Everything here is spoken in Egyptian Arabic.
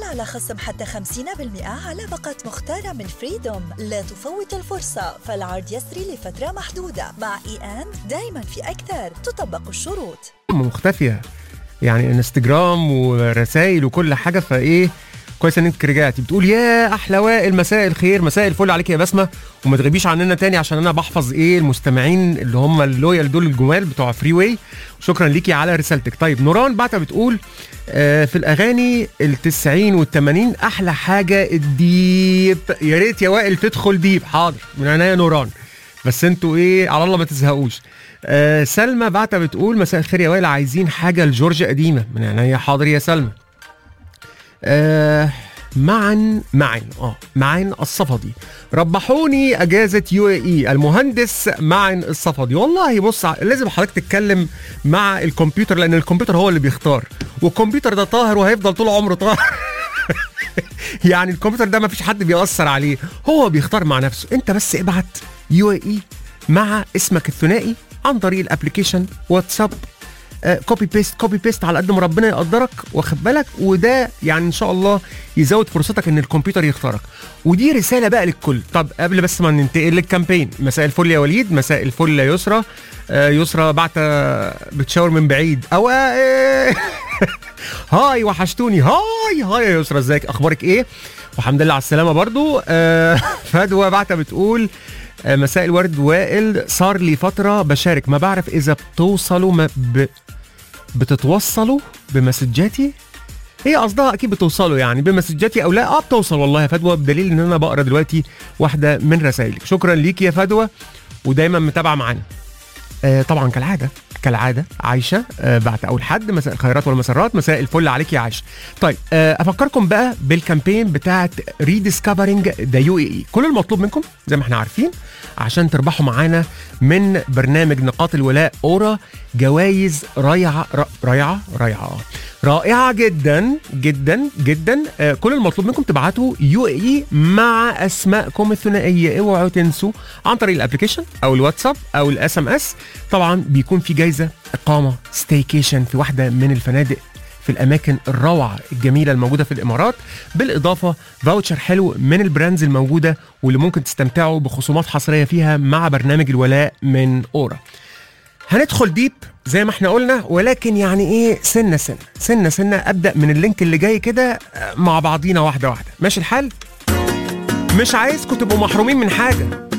على خصم حتى 50% على باقة مختارة من فريدوم لا تفوت الفرصة فالعرض يسري لفترة محدودة مع اي ان دايما في أكثر تطبق الشروط مختفيه يعني انستجرام ورسائل وكل حاجه فايه كويس ان انت رجعتي بتقول يا احلى وائل مساء الخير مساء الفل عليك يا بسمه وما تغيبيش عننا تاني عشان انا بحفظ ايه المستمعين اللي هم اللويال دول الجمال بتوع فري واي شكرا ليكي على رسالتك طيب نوران بعتها بتقول آه في الاغاني ال90 وال80 احلى حاجه الديب يا ريت يا وائل تدخل ديب حاضر من عينيا نوران بس انتوا ايه على الله ما تزهقوش آه سلمى بعتها بتقول مساء الخير يا وائل عايزين حاجه لجورج قديمه من عينيا حاضر يا سلمى آه معا معا اه معا الصفدي ربحوني اجازه يو اي المهندس معا الصفدي والله بص ع- لازم حضرتك تتكلم مع الكمبيوتر لان الكمبيوتر هو اللي بيختار والكمبيوتر ده طاهر وهيفضل طول عمره طاهر يعني الكمبيوتر ده ما فيش حد بيأثر عليه هو بيختار مع نفسه انت بس ابعت يو اي مع اسمك الثنائي عن طريق الابلكيشن واتساب كوبي بيست كوبي بيست على قد ما ربنا يقدرك واخد بالك وده يعني ان شاء الله يزود فرصتك ان الكمبيوتر يختارك ودي رساله بقى للكل طب قبل بس ما ننتقل للكامبين مساء الفل يا وليد مساء الفل يا يسرى آه، يسرى بعت بتشاور من بعيد او آه، هاي وحشتوني هاي هاي يا يسرى ازيك اخبارك ايه والحمد لله على السلامه برضو آه، فدوى بعتها بتقول آه، مساء الورد وائل صار لي فتره بشارك ما بعرف اذا بتوصلوا ما ب... بتتوصلوا بمسجاتي هي قصدها اكيد بتوصلوا يعني بمسجاتي او لا اه بتوصل والله يا فدوى بدليل ان انا بقرا دلوقتي واحده من رسائلك شكرا ليك يا فدوى ودايما متابعه معانا آه طبعا كالعاده كالعاده عايشه آه بعد اول حد مساء الخيرات والمسرات مساء الفل عليك يا عايشه طيب آه افكركم بقى بالكامبين بتاعت ريديسكفرنج ذا يو اي كل المطلوب منكم زي ما احنا عارفين عشان تربحوا معانا من برنامج نقاط الولاء اورا جوائز رائعه ر- رائعه رائعه آه. رائعه جدا جدا جدا آه كل المطلوب منكم تبعتوا يو اي مع اسمائكم الثنائيه اوعوا تنسوا عن طريق الابلكيشن او الواتساب او الاس ام اس طبعا بيكون في جايزه اقامه ستيكيشن في واحده من الفنادق في الاماكن الروعه الجميله الموجوده في الامارات بالاضافه فاوتشر حلو من البراندز الموجوده واللي ممكن تستمتعوا بخصومات حصريه فيها مع برنامج الولاء من اورا هندخل ديب زي ما احنا قلنا ولكن يعني ايه سنه سنه سنه سنه ابدا من اللينك اللي جاي كده آه، مع بعضينا واحده واحده ماشي الحال مش عايزكم تبقوا محرومين من حاجه